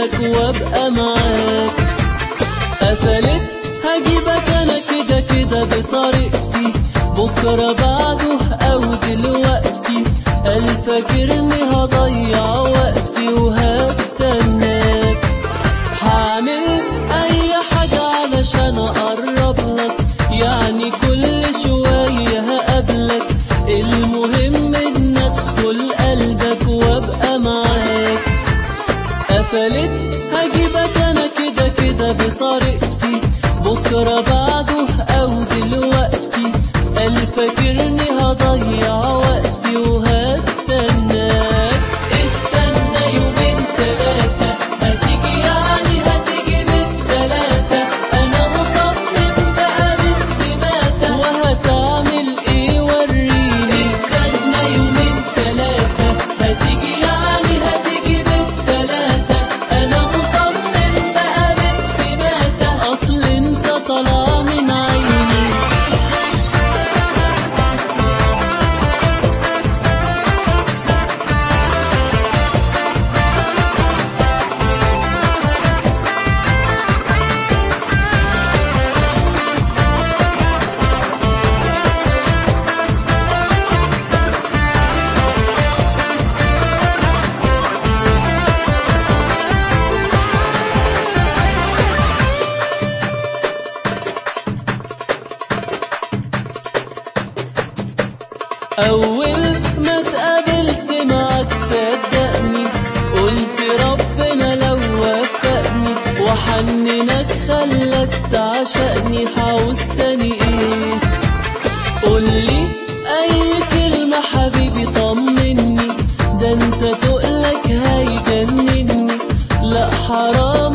قلبك وابقى معاك قفلت هجيبك انا كده كده بطريقتي بكرة بعده او دلوقتي قال فاكرني هضيع وقتي وهستناك هعمل اي حاجة علشان اقرب لك يعني كل شوية هقابلك المهم ان ادخل قلبك وابقى معاك قفلت هجيبك انا كده كده بطريقتي بكرة بعده او دلوقتي قال فاكرني هضيع وقتي وهستناك استنى يومين تلاتة هتيجي يعني هتيجي بالتلاتة انا مصمم بقى باستماتة وهتعمل ايه وريني استنى يومين تلاتة هتيجي يعني هتيجي بالتلاتة انا مصمم بقى باستماتة اصل انت طالع من عيني أول ما اتقابلت معاك صدقني قلت ربنا لو وفقني وحننك خلك تعشقني حعوز تاني ايه قولي أي كلمة حبيبي طمني ده انت تقلك هيجنني لا حرام